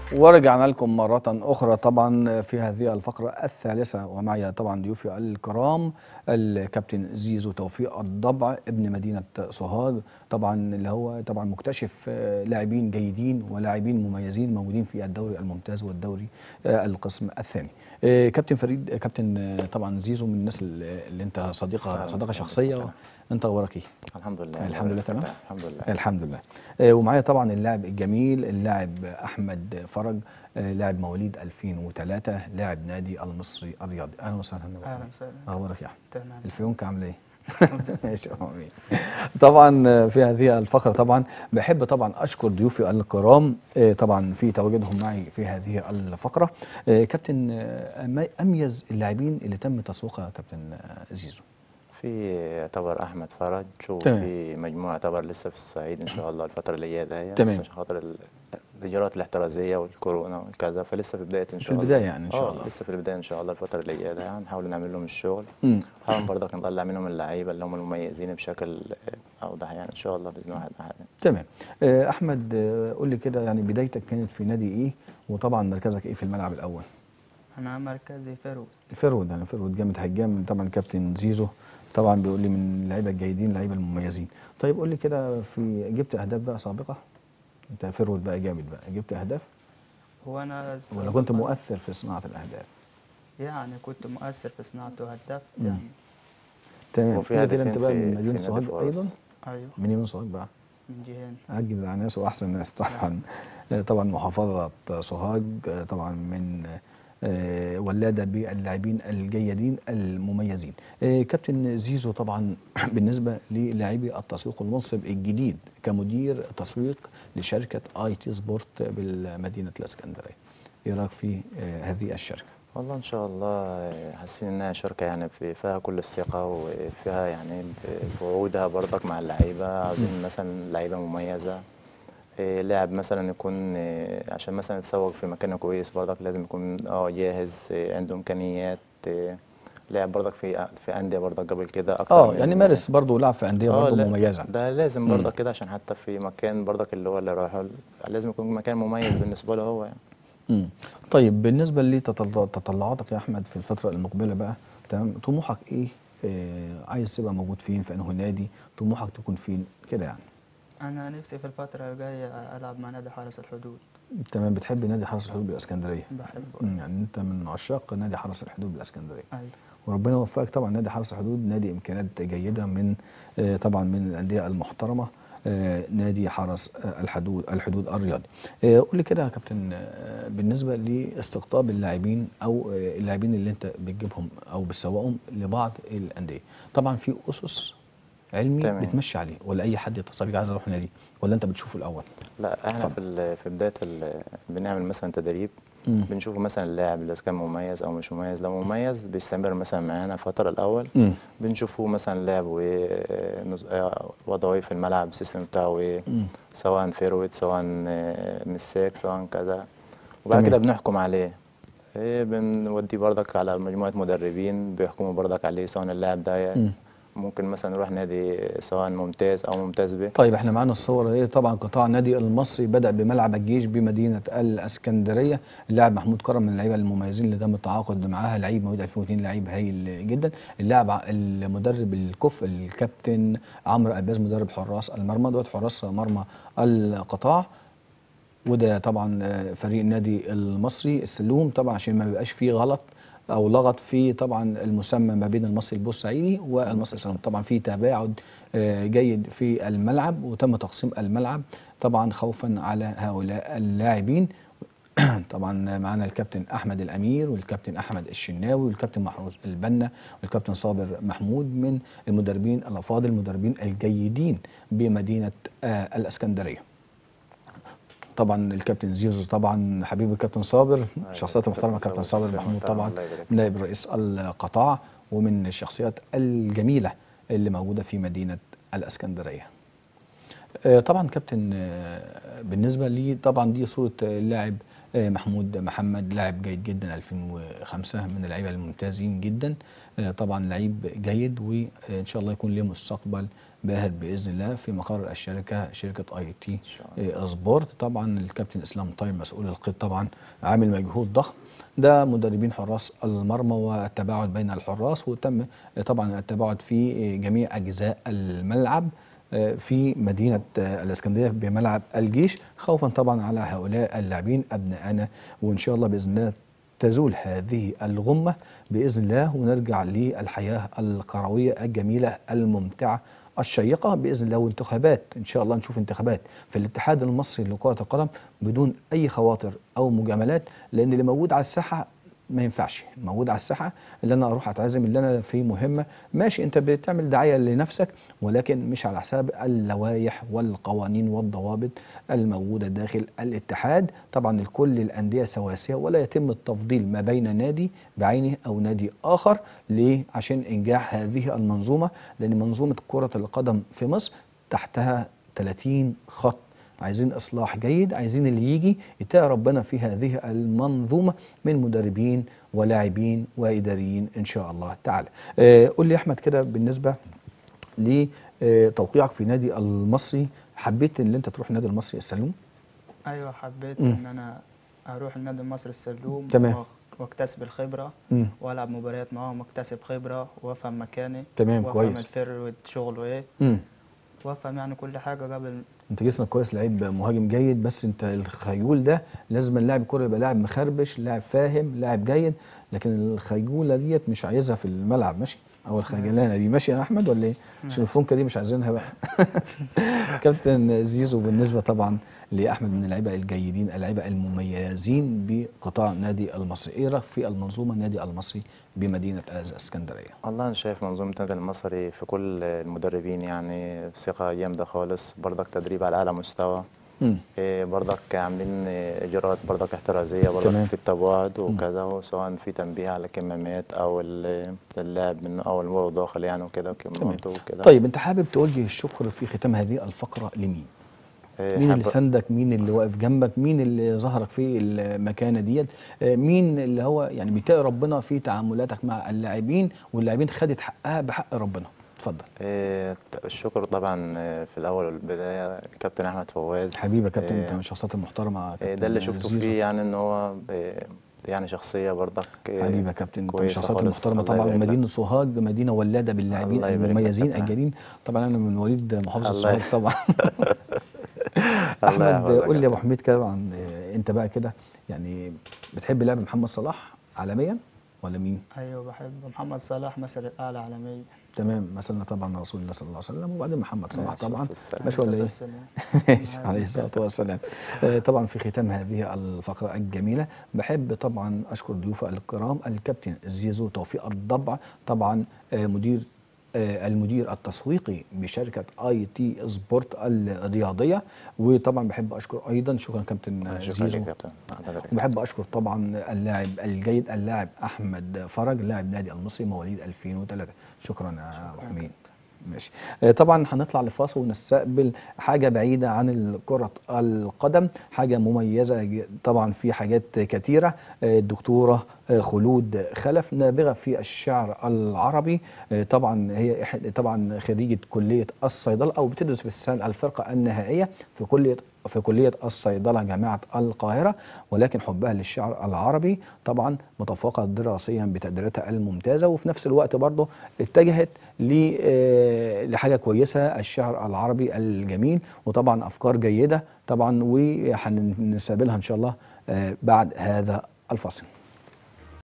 ورجعنا لكم مرة أخرى طبعا في هذه الفقرة الثالثة ومعي طبعا ضيوفي الكرام الكابتن زيزو توفيق الضبع ابن مدينة سوهاج طبعا اللي هو طبعا مكتشف آه، لاعبين جيدين ولاعبين مميزين موجودين في الدوري الممتاز والدوري آه، القسم الثاني آه، كابتن فريد آه، كابتن آه، طبعا زيزو من الناس اللي اللي انت صديقة أهلاً صداقة وسهلاً. شخصية انت اخبارك ايه؟ الحمد لله الحمد لله تمام؟ الحمد لله الحمد لله آه، ومعايا طبعا اللاعب الجميل اللاعب احمد فرج آه، لاعب مواليد 2003 لاعب نادي المصري الرياضي اهلا وسهلا اهلا وسهلا اخبارك يا احمد تمام الفيونكة عامله ايه ماشي يا امين طبعا آه، في هذه الفقره طبعا بحب طبعا اشكر ضيوفي الكرام آه، طبعا في تواجدهم معي في هذه الفقره آه، كابتن آه، ما اميز اللاعبين اللي تم تسويقها كابتن آه، زيزو في يعتبر احمد فرج تمام. وفي مجموعه يعتبر لسه في الصعيد ان شاء الله الفتره اللي جايه ده تمام. عشان خاطر ال- الاجراءات الاحترازيه والكورونا والكذا فلسه في بدايه ان في شاء الله البداية يعني إن شاء آه، الله. لسه في البدايه ان شاء الله الفتره اللي جايه ده هنحاول نعمل لهم الشغل مم. نحاول برضك نطلع منهم اللعيبه اللي هم المميزين بشكل آه، اوضح يعني ان شاء الله باذن واحد احد تمام آه، احمد آه، قول لي كده يعني بدايتك كانت في نادي ايه وطبعا مركزك ايه في الملعب الاول انا مركزي فرو فرود انا فرود جامد هجام طبعا كابتن زيزو طبعا بيقول لي من اللعيبه الجيدين اللعيبه المميزين طيب قول لي كده في جبت اهداف بقى سابقه انت فرود بقى جامد بقى جبت اهداف هو انا ولا كنت سابقاً- مؤثر في صناعه الاهداف يعني كنت مؤثر في صناعته هداف مم. يعني تمام وفي قول لي كده هدفين انت بقى في- من في مدينه نادي سوهاج فارس. ايضا ايوه منين من سوهاج بقى من جهين أجدع ناس وأحسن ناس طبعا آه، طبعا محافظة سوهاج آه، طبعا من آه، ولادة باللاعبين الجيدين المميزين آه، كابتن زيزو طبعا بالنسبة للاعبي التسويق المنصب الجديد كمدير تسويق لشركة اي تي سبورت بالمدينة الاسكندرية ايه رايك في آه، هذه الشركة والله ان شاء الله حاسين انها شركه يعني في فيها كل الثقه وفيها يعني في وعودها برضك مع اللعيبه عاوزين مثلا لعيبه مميزه إيه، لاعب مثلا يكون إيه، عشان مثلا يتسوق في مكان كويس برضك لازم يكون اه جاهز إيه، عنده امكانيات إيه، لاعب برضك في في انديه برضك قبل كده اكتر اه من- يعني مارس برضه لعب في انديه آه، برضه لا، مميزه ده لازم مم. برضك كده عشان حتى في مكان برضك اللي هو اللي رايحه لازم يكون مكان مميز بالنسبه له هو يعني مم. طيب بالنسبه لتطلعاتك يا احمد في الفتره المقبله بقى تمام طموحك ايه آه عايز تبقى موجود فين في انه نادي طموحك تكون فين كده يعني انا نفسي في الفتره الجايه العب مع نادي حرس الحدود تمام بتحب نادي حرس الحدود بالاسكندريه بحبه مم. يعني انت من عشاق نادي حرس الحدود بالاسكندريه ايوه وربنا يوفقك طبعا نادي حرس الحدود نادي امكانيات جيده من آه طبعا من الانديه المحترمه آه نادي حرس آه الحدود الحدود الرياضي آه قول لي كده يا كابتن آه بالنسبه لاستقطاب اللاعبين او آه اللاعبين اللي انت بتجيبهم او بتسوقهم لبعض الانديه طبعا في اسس علمي تمام. بتمشي عليه ولا اي حد يتصل بيك عايز اروح نادي ولا انت بتشوفه الاول لا احنا اتفضل. في ال- في بدايه ال- بنعمل مثلا تدريب مم. بنشوف مثلا اللاعب اذا كان مميز او مش مميز لو مميز بيستمر مثلا معانا الفتره الاول مم. بنشوفه مثلا لعبه ايه آه، نز- آه، وضعه ايه في الملعب السيستم بتاعه ايه مم. سواء فيرويد سواء آه، مساك سواء كذا وبعد تمام. كده بنحكم عليه إيه بنوديه برضك على مجموعه مدربين بيحكموا برضك عليه سواء اللاعب ده مم. ممكن مثلا يروح نادي سواء ممتاز او ممتاز به طيب احنا معانا الصور ايه طبعا قطاع النادي المصري بدا بملعب الجيش بمدينه الاسكندريه اللاعب محمود كرم من اللعيبه المميزين اللي تم التعاقد معاها لعيب مواليد 2002 لعيب هايل جدا اللاعب ع- المدرب الكف الكابتن عمرو الباز مدرب حراس المرمى دوت حراس مرمى القطاع وده طبعا آه، فريق النادي المصري السلوم طبعا عشان ما بيبقاش فيه غلط او لغط في طبعا المسمى ما بين المصري البورسعيدي والمصري السلوم طبعا في تباعد آه، جيد في الملعب وتم تقسيم الملعب طبعا خوفا على هؤلاء اللاعبين طبعا معانا الكابتن احمد الامير والكابتن احمد الشناوي والكابتن محروس البنا والكابتن صابر محمود من المدربين الافاضل المدربين الجيدين بمدينه آه، الاسكندريه طبعا الكابتن زيزو طبعا حبيب الكابتن صابر شخصيات محترمه كابتن كابتن صابر صابر شخصية محمود محترمة، طبعا الله يبارك نائب رئيس القطاع ومن الشخصيات الجميله اللي موجوده في مدينه الاسكندريه آه، طبعا كابتن آه، بالنسبه لي طبعا دي صوره اللاعب آه، محمود محمد لاعب جيد جدا 2005 من اللعيبه الممتازين جدا آه، طبعا لعيب جيد وان شاء الله يكون له مستقبل باهر باذن الله في مقر الشركه شركه اي تي شاء الله. سبورت طبعا الكابتن اسلام طيب مسؤول القيد طبعا عامل مجهود ضخم ده مدربين حراس المرمى والتباعد بين الحراس وتم طبعا التباعد في جميع اجزاء الملعب في مدينه الاسكندريه بملعب الجيش خوفا طبعا على هؤلاء اللاعبين ابنائنا وان شاء الله باذن الله تزول هذه الغمه باذن الله ونرجع للحياه الكرويه الجميله الممتعه الشيقه باذن الله وانتخابات ان شاء الله نشوف انتخابات في الاتحاد المصري لكره القدم بدون اي خواطر او مجاملات لان اللي موجود على الساحه ما ينفعش موجود على الساحه اللي انا اروح اتعزم اللي انا في مهمه ماشي انت بتعمل دعايه لنفسك ولكن مش على حساب اللوائح والقوانين والضوابط الموجوده داخل الاتحاد طبعا الكل الانديه سواسيه ولا يتم التفضيل ما بين نادي بعينه او نادي اخر ليه عشان انجاح هذه المنظومه لان منظومه كره القدم في مصر تحتها 30 خط عايزين اصلاح جيد عايزين اللي يجي يتقى ربنا في هذه المنظومه من مدربين ولاعبين واداريين ان شاء الله تعالى آه قول لي يا احمد كده بالنسبه لتوقيعك في نادي المصري حبيت ان انت تروح النادي المصري السلوم ايوه حبيت مم. ان انا اروح النادي المصري السلوم تمام. وأك- واكتسب الخبره مم. والعب مباريات معاهم واكتسب خبره وافهم مكاني تمام وافهم كويس الفرود شغله ايه مم. وافهم يعني كل حاجه قبل انت جسمك كويس لعيب مهاجم جيد بس انت الخيول ده لازم اللاعب الكوره يبقى لاعب مخربش لاعب فاهم لاعب جيد لكن الخيوله ديت مش عايزها في الملعب ماشي او الخجلانه دي ماشي يا احمد ولا ايه عشان الفنكه دي مش عايزينها بقى كابتن زيزو بالنسبه طبعا لاحمد من اللعيبه الجيدين اللعيبه المميزين بقطاع نادي المصري ايه رايك في المنظومه نادي المصري بمدينه الاسكندريه والله انا شايف منظومه النادي المصري في كل المدربين يعني ثقه جامده خالص برضك تدريب على اعلى مستوى امم إيه برضك عاملين إيه اجراءات برضك احترازيه برضك تمام. في التباعد وكذا سواء في تنبيه على كمامات او ال- اللاعب من اول هو داخل يعني وكده كمامته وكده طيب انت حابب توجه الشكر في ختام هذه الفقره لمين إيه مين اللي حب- ساندك مين اللي واقف جنبك مين اللي ظهرك في المكانه ديت آه، مين اللي هو يعني بيتقي ربنا في تعاملاتك مع اللاعبين واللاعبين خدت حقها بحق ربنا اتفضل إيه الشكر طبعا إيه، في الاول والبدايه الكابتن احمد فواز حبيبي يا كابتن إيه، انت من الشخصيات المحترمه إيه، كابتن ده اللي شفته زيزو. فيه يعني ان هو إيه، يعني شخصيه برضك إيه، حبيبي يا كابتن انت من كويسة الشخصيات خالص. المحترمه الله طبعا يبارك لك. ومدينه سوهاج مدينه ولاده باللاعبين الله يبارك لك المميزين كابتن. الجليل طبعا انا من مواليد محافظه الله سوهاج يبارك. طبعا الله احمد يحفظك قول لي يا يا ابو حميد كده طبعا آه، انت بقى كده يعني بتحب لعب محمد صلاح عالميا ولا مين؟ ايوه بحب محمد صلاح مثل الاعلى عالميا تمام مثلا طبعا رسول الله صلى الله عليه وسلم وبعدين محمد صلاح عليه طبعا الصلاة والسلام. ماشي ولا ايه؟ والسلام. ماشي عليه الصلاه والسلام آه، طبعا في ختام هذه الفقره الجميله بحب طبعا اشكر ضيوف الكرام الكابتن زيزو توفيق الضبع طبعا آه، مدير آه، المدير التسويقي بشركه اي تي سبورت الرياضيه وطبعا بحب اشكر ايضا شكرا كابتن شكرا زيزو لك يا كابتن الله يبارك لك. وبحب اشكر طبعا اللاعب الجيد اللاعب احمد فرج لاعب نادي المصري مواليد 2003 شكرا يا ابو حميد ماشي آه، طبعا هنطلع لفاصل ونستقبل حاجه بعيده عن كره القدم حاجه مميزه ج- طبعا في حاجات كتيره آه، الدكتوره آه، خلود خلف نابغه في الشعر العربي آه، طبعا هي إح- طبعا خريجه كليه الصيدله او بتدرس في السنه الفرقه النهائيه في كليه في كلية الصيدلة جامعة القاهرة ولكن حبها للشعر العربي طبعا متفوقة دراسيا بتقديراتها الممتازة وفي نفس الوقت برضه اتجهت ل- آه، لحاجة كويسة الشعر العربي الجميل وطبعا أفكار جيدة طبعا وهنستقبلها إن شاء الله آه، بعد هذا الفصل